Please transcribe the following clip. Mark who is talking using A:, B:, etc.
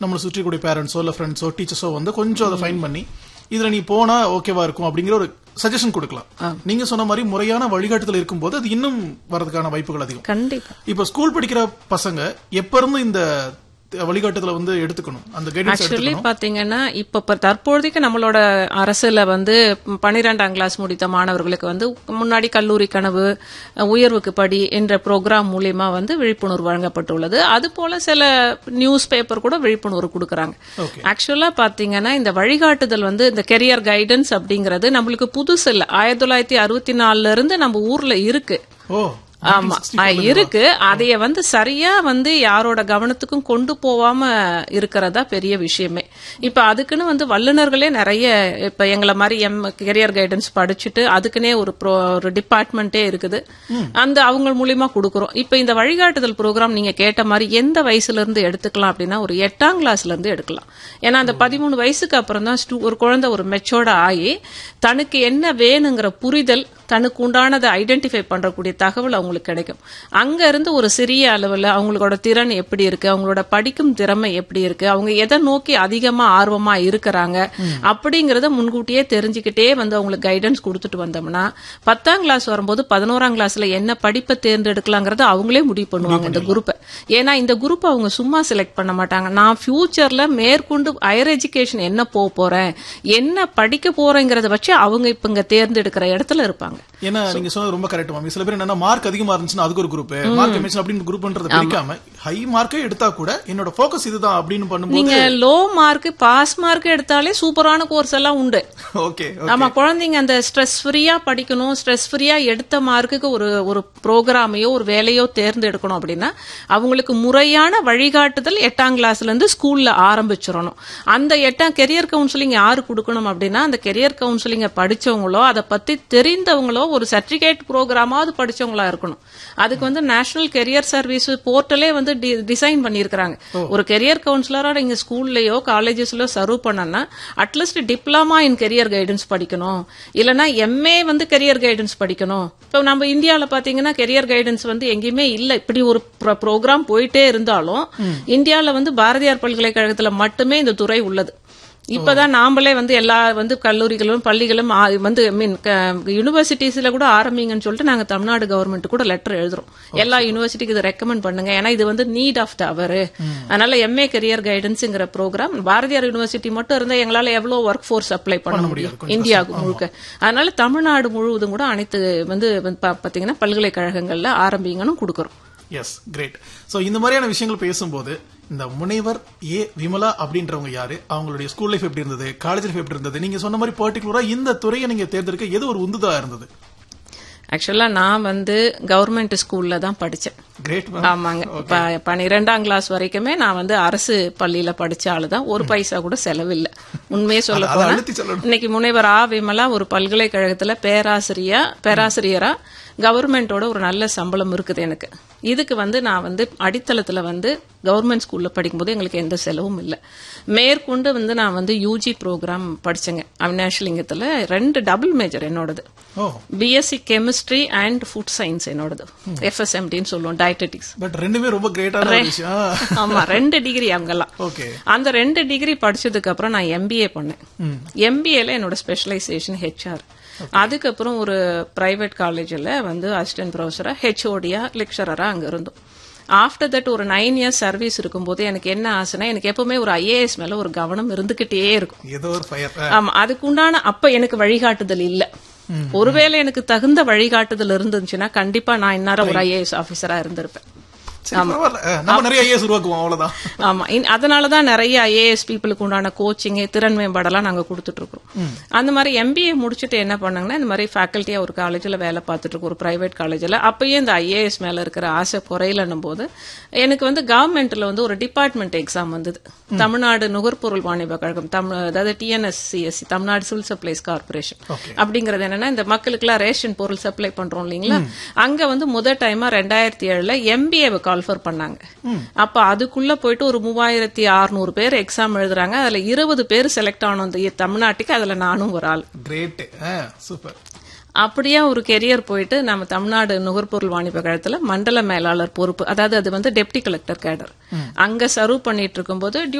A: நம்மளை சுற்றி கூடிய பேரண்ட்ஸோ இல்ல ஃப்ரெண்ட்ஸோ டீச்சர்ஸோ வந்து கொஞ்சம் அதை ஃபைன் பண்ணி இதுல நீ போனா ஓகேவா இருக்கும் அப்படிங்கிற ஒரு சஜஷன் கொடுக்கலாம் நீங்க சொன்ன மாதிரி முறையான வழிகாட்டுதல் இருக்கும்போது அது இன்னும் வரதுக்கான வாய்ப்புகள் அதிகம்
B: கண்டிப்பா
A: இப்ப ஸ்கூல் படிக்கிற பசங்க எப்ப இருந்து இந்த வழிகாட்டுதலை வந்து எடுத்துக்கணும் அந்த கைடன்ஸ்
B: ஆக்சுவலி பாத்தீங்கன்னா இப்ப இப்ப தற்போதைக்கு நம்மளோட அரசுல வந்து பன்னிரெண்டாம் கிளாஸ் முடித்த மாணவர்களுக்கு வந்து முன்னாடி கல்லூரி கனவு உயர்வுக்கு படி என்ற ப்ரோக்ராம் மூலியமா வந்து விழிப்புணர்வு வழங்கப்பட்டுள்ளது அது போல சில நியூஸ் பேப்பர் கூட விழிப்புணர்வு கொடுக்கறாங்க
A: Okay.
B: ஆக்சுவலா பாத்தீங்கன்னா இந்த வழிகாட்டுதல் வந்து இந்த கெரியர் கைடன்ஸ் அப்படிங்கறது நம்மளுக்கு புதுசு இல்ல ஆயிரத்தி தொள்ளாயிரத்தி அறுபத்தி நாலுல இருந்து நம்ம ஊர்ல இருக்கு
A: ஓ
B: ஆமா ஆ, இருக்கு அதைய வந்து சரியா வந்து யாரோட கவனத்துக்கும் கொண்டு போவாம இருக்கிறதா பெரிய விஷயமே இப்ப அதுக்குன்னு வந்து வல்லுநர்களே நிறைய இப்ப எங்களை மாதிரி எம் கெரியர் கைடன்ஸ் படிச்சுட்டு அதுக்குன்னே ஒரு pro- ஒரு டிபார்ட்மெண்ட்டே இருக்குது அந்த அவங்க மூலியமா கொடுக்குறோம் இப்ப இந்த வழிகாட்டுதல் ப்ரோக்ராம் நீங்க கேட்ட மாதிரி எந்த வயசுல இருந்து எடுத்துக்கலாம் அப்படின்னா ஒரு எட்டாம் கிளாஸ்ல இருந்து எடுக்கலாம் ஏன்னா அந்த பதிமூணு வயசுக்கு அப்புறம் தான் stu- ஒரு குழந்தை ஒரு மெச்சோர்ட ஆகி தனக்கு என்ன வேணுங்கிற புரிதல் தனக்கு உண்டானதை ஐடென்டிஃபை பண்றக்கூடிய தகவல் அவங்களுக்கு கிடைக்கும் அங்க இருந்து ஒரு சிறிய அளவுல அவங்களோட திறன் எப்படி இருக்கு அவங்களோட படிக்கும் திறமை எப்படி இருக்கு அவங்க எதை நோக்கி அதிகமா ஆர்வமா இருக்கிறாங்க அப்படிங்கறத முன்கூட்டியே தெரிஞ்சுக்கிட்டே வந்து அவங்களுக்கு கைடன்ஸ் கொடுத்துட்டு வந்தோம்னா பத்தாம் கிளாஸ் வரும்போது பதினோராம் கிளாஸ்ல என்ன படிப்பை தேர்ந்தெடுக்கலாங்கிறத அவங்களே முடிவு பண்ணுவாங்க இந்த குரூப்பை ஏன்னா இந்த குரூப் அவங்க சும்மா செலக்ட் பண்ண மாட்டாங்க நான் ஃபியூச்சர்ல மேற்கொண்டு ஹையர் எஜுகேஷன் என்ன போக போறேன் என்ன படிக்க போறேங்கிறத வச்சு அவங்க இப்ப இங்க தேர்ந்தெடுக்கிற இடத்துல இருப்பாங்க
A: ஏன்னா நீங்க சொன்னது ரொம்ப கரெக்ட் மாமி சில பேர் என்னன்னா மார்க் அதிகமா இருந்துச்சுன்னா அதுக்கு ஒரு குரூப் மார்க் கம்மியா அப்படின்னு குரூப்ன்றத பிரிக்காம ஹை மார்க்கே எடுத்தா கூட என்னோட ஃபோக்கஸ் இதுதான் அப்படின்னு பண்ணும்போது
B: நீங்க லோ மார்க் பாஸ் மார்க் எடுத்தாலே சூப்பரான கோர்ஸ் எல்லாம் உண்டு
A: ஓகே
B: ஆமா குழந்தைங்க அந்த ஸ்ட்ரெஸ் ஃப்ரீயா படிக்கணும் ஸ்ட்ரெஸ் ஃப்ரீயா எடுத்த மார்க்குக்கு ஒரு ஒரு ப்ரோக்ராமையோ ஒரு வேலையோ தேர்ந்தெடுக்கணும் அப்படின்னா அவங்களுக்கு முறையான வழிகாட்டுதல் எட்டாம் கிளாஸ்ல இருந்து ஸ்கூல்ல ஆரம்பிச்சிடணும் அந்த எட்டாம் கெரியர் கவுன்சிலிங் யாரு கொடுக்கணும் அப்படின்னா அந்த கெரியர் கவுன்சிலிங்க படிச்சவங்களோ அதை பத்தி தெரிந்தவங்களோ ஒரு சர்டிபிகேட் ப்ரோக்ராமாவது படிச்சவங்களா இருக்கணும் அதுக்கு வந்து நேஷனல் கெரியர் சர்வீஸ் போர்ட்டலே வந்து டிசைன் பண்ணியிருக்கிறாங்க ஒரு கெரியர் கவுன்சிலரா நீங்க ஸ்கூல்லயோ காலேஜஸ்லயோ சர்வ் பண்ணனா at least diploma in career guidance படிக்கணும் இல்லனா எம்ஏ வந்து கெரியர் கைடன்ஸ் படிக்கணும் இப்போ நம்ம இந்தியால பாத்தீங்கன்னா கெரியர் கைடன்ஸ் வந்து எங்கேயுமே இல்ல இப்படி ஒரு ப்ரோக்ராம் போயிட்டே இருந்தாலும் இந்தியால வந்து பாரதியார் பல்கலைக்கழகத்துல மட்டுமே இந்த துறை உள்ளது இப்பதான் நாமளே வந்து எல்லா வந்து கல்லூரிகளும் பள்ளிகளும் ஆ- வந்து மீன் யூனிவர்சிட்டிஸ்ல கூட ஆரம்பிங்கன்னு சொல்லிட்டு நாங்க தமிழ்நாடு கவர்மெண்ட் கூட லெட்டர் எழுதுறோம் எல்லா யூனிவர்சிட்டிக்கு இதை ரெக்கமெண்ட் பண்ணுங்க ஏன்னா இது வந்து நீட் ஆஃப் த அவர் அதனால எம்ஏ கெரியர் கைடன்ஸ்ங்கிற ப்ரோக்ராம் பாரதியார் யூனிவர்சிட்டி மட்டும் இருந்தா எங்களால எவ்வளவு ஒர்க் ஃபோர்ஸ் அப்ளை பண்ண முடியும் இந்தியாவுக்கு முழுக்க அதனால தமிழ்நாடு முழுவதும் கூட அனைத்து வந்து வந்து பா- பாத்தீங்கன்னா பல்கலைக்கழகங்கள்ல ஆரம்பிங்கன்னு கொடுக்கறோம்
A: எஸ் கிரேட் சோ இந்த மாதிரியான விஷயங்கள் பேசும்போது இந்த முனைவர் ஏ விமலா அப்படின்றவங்க யாரு அவங்களுடைய ஸ்கூல் லைஃப் எப்படி இருந்தது காலேஜ் லைஃப் எப்படி இருந்தது நீங்க சொன்ன மாதிரி பர்டிகுலரா இந்த துறையை நீங்க தேர்ந்தெடுக்க எது ஒரு உந்துதா இருந்தது
B: ஆக்சுவலா நான் வந்து கவர்மெண்ட் ஸ்கூல்ல தான் படிச்சேன்
A: கிரேட்
B: ஆமாங்க இப்ப பன்னிரெண்டாம் கிளாஸ் வரைக்குமே நான் வந்து அரசு பள்ளியில படிச்ச ஆளுதான் ஒரு பைசா கூட செலவில்ல உண்மையே சொல்ல
A: அதை
B: போனா
A: அழுத்தி சொல்லணும்
B: இன்னைக்கு முனைவர் ஆ விமலா ஒரு பல்கலைக்கழகத்துல பேராசிரியா பேராசிரியரா கவர்மெண்டோட ஒரு நல்ல சம்பளம் இருக்குது எனக்கு இதுக்கு வந்து நான் வந்து அடித்தளத்துல வந்து கவர்மெண்ட் ஸ்கூல்ல படிக்கும்போது எங்களுக்கு எந்த செலவும் இல்லை மேற்கொண்டு வந்து நான் வந்து யூஜி ப்ரோக்ராம் படிச்சேங்க அவினாஷலிங்கத்துல ரெண்டு டபுள் மேஜர் என்னோடது
A: oh
B: BSc chemistry and food science என்னோடது எஃப்எஸ்எம்டின்னு சொல்லுவோம் டயட்டெட்டிக்ஸ்
A: பட் ரெண்டுமே ரொம்ப கிரேட்டான ஒரு விஷயம்
B: ஆமா ரெண்டு டிகிரி அங்கெல்லாம்
A: ஓகே
B: அந்த ரெண்டு டிகிரி படிச்சதுக்கு அப்புறம் நான் எம்பிஏ பண்ணேன் எம்பிஏல என்னோட ஸ்பெஷலைசேஷன் ஹெச்ஆர் அதுக்கப்புறம் ஒரு பிரைவேட் காலேஜில் வந்து அசிஸ்டன்ட் ப்ரொஃபஸரா ஹெச்ஓடியா லெக்சரரா அங்க இருந்தோம் ஆஃப்டர் தட் ஒரு நைன் இயர்ஸ் சர்வீஸ் இருக்கும்போது எனக்கு என்ன ஆசைனா எனக்கு எப்பவுமே ஒரு ஐஏஎஸ் மேல ஒரு கவனம் இருந்துகிட்டே இருக்கும்
A: ஏதோ ஒரு ஃபயர்
B: ஆமா அதுக்கு உண்டான அப்ப எனக்கு வழிகாட்டுதல் இல்ல ஒருவேளை எனக்கு தகுந்த வழிகாட்டுதல் இருந்துச்சுன்னா கண்டிப்பா நான் இந்நேரம் ஒரு ஐஏஎஸ் ஆபீசரா இருந்திருப்பேன்
A: சரி பரவாயில்ல அஹ், நம்ம நிறைய ஐஏஎஸ் உருவாக்குவோம் அவ்வளவுதான்
B: ஆமா இன்- அதனாலதான் நிறைய ஐஏஎஸ் பீப்புளுக்கு உண்டான கோச்சிங் திறன் மேம்பாடெல்லாம் நாங்க கொடுத்துட்டு இருக்கோம் அந்த மாதிரி எம்பிஏ முடிச்சுட்டு என்ன பண்ணாங்கன்னா இந்த மாதிரி ஃபேக்கல்ட்டியா ஒரு காலேஜ்ல வேலை பார்த்துட்டு இருக்கோம் ஒரு பிரைவேட் காலேஜ்ல அப்பயே இந்த ஐஏஎஸ் மேல இருக்கிற ஆசை குறையலன்னும் போது எனக்கு வந்து கவர்மெண்ட்ல வந்து ஒரு டிபார்ட்மெண்ட் எக்ஸாம் வந்தது தமிழ்நாடு நுகர்பொருள் வாணிப கழகம் தமிழ் அதாவது TNSCSC Tamil Nadu civil supplies corporation
A: Okay.
B: அப்படிங்கறது என்னன்னா இந்த மக்களுக்குலாம் ரேஷன் பொருள் சப்ளை பண்றோம் இல்லைங்களா அங்க வந்து முத டைமா ரெண்டாயிரத்தி ஏழுல எம்பிஏ கால்ஃபர் பண்ணாங்க அப்ப அதுக்குள்ள போயிட்டு ஒரு மூவாயிரத்தி அறுநூறு பேர் எக்ஸாம் எழுதுறாங்க அதுல இருபது பேர் செலக்ட் ஆனோம் இந்த தமிழ்நாட்டுக்கு அதுல நானும் ஒரு ஆள்
A: கிரேட் சூப்பர்
B: அப்படியே ஒரு கெரியர் போயிட்டு நம்ம தமிழ்நாடு நுகர்பொருள் வாணிப கழகத்துல மண்டல மேலாளர் பொறுப்பு அதாவது அது வந்து டெப்டி கலெக்டர் கேடர் அங்க சர்வ் பண்ணிட்டு இருக்கும்போது